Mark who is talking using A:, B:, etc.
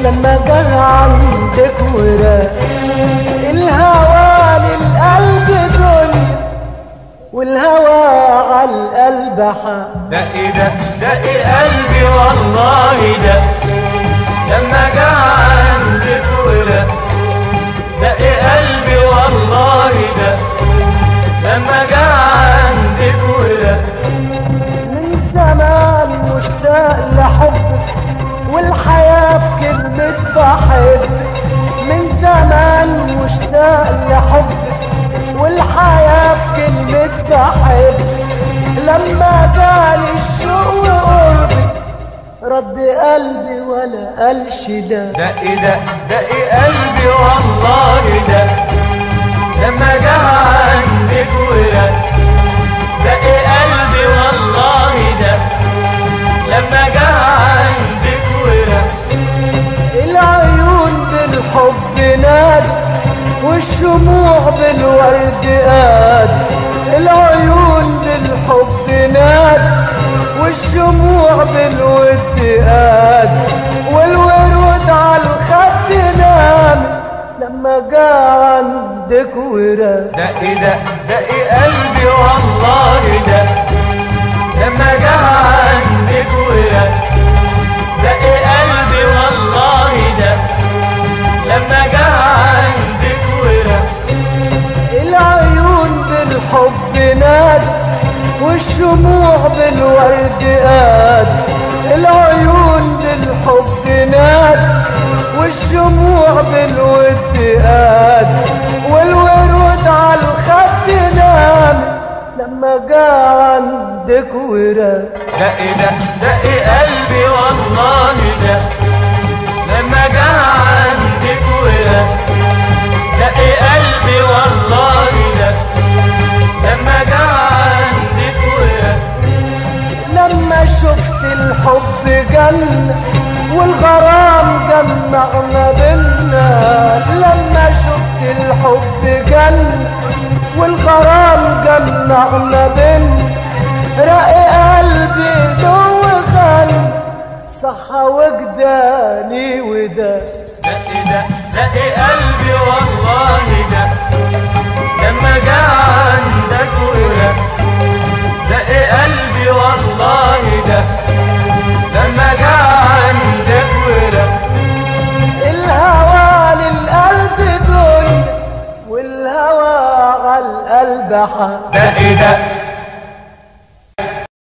A: لما جه عندك وراق الهوى للقلب دنيا والهوى على القلب حق
B: دق دق دق قلبي والله دق لما جه عندك ورق دق قلبي والله دق لما جه عندك ورق
A: من زمان مشتاق لحبك والحياة في كلمة بحبك من زمان مشتاق لحبك والحياة في كلمة بحبك لما جاني الشوق وقربك رد قلبي ولا قالش ده
B: دق دق دق قلبي والله دق لما جه عندك ورق دق قلبي والله دق لما جه عندك ورق
A: العيون بالحب نادي والشموع بالورد قاد العيون بالحب نادي والشموع بالود قاد والورود على الخد نام لما جا عندك وراد
B: دق دق دق قلبي والله دق لما جه عندك ورق دق قلبي والله دق لما جه عندك ورق
A: العيون بالحب نادي والشموع بالورد قاد العيون بالحب نادي والشموع بالود قاد والورود على الخد نام لما جا عندك وراد
B: دق دق دق قلبي والله دق لما جه عندك ورق دق قلبي والله دق لما جه عندك ورق
A: لما شفت الحب جنة والغرام جمعنا بينا لما شفت الحب جنة والغرام جمعنا بينا رق قلبي دو غنى صحى وجداني وده
B: دق دق دق قلبي والله دق لما جه عندك ورق دق قلبي والله دق لما جه عندك ورق
A: الهوى للقلب دنيا والهوى على القلب حق
B: دق دق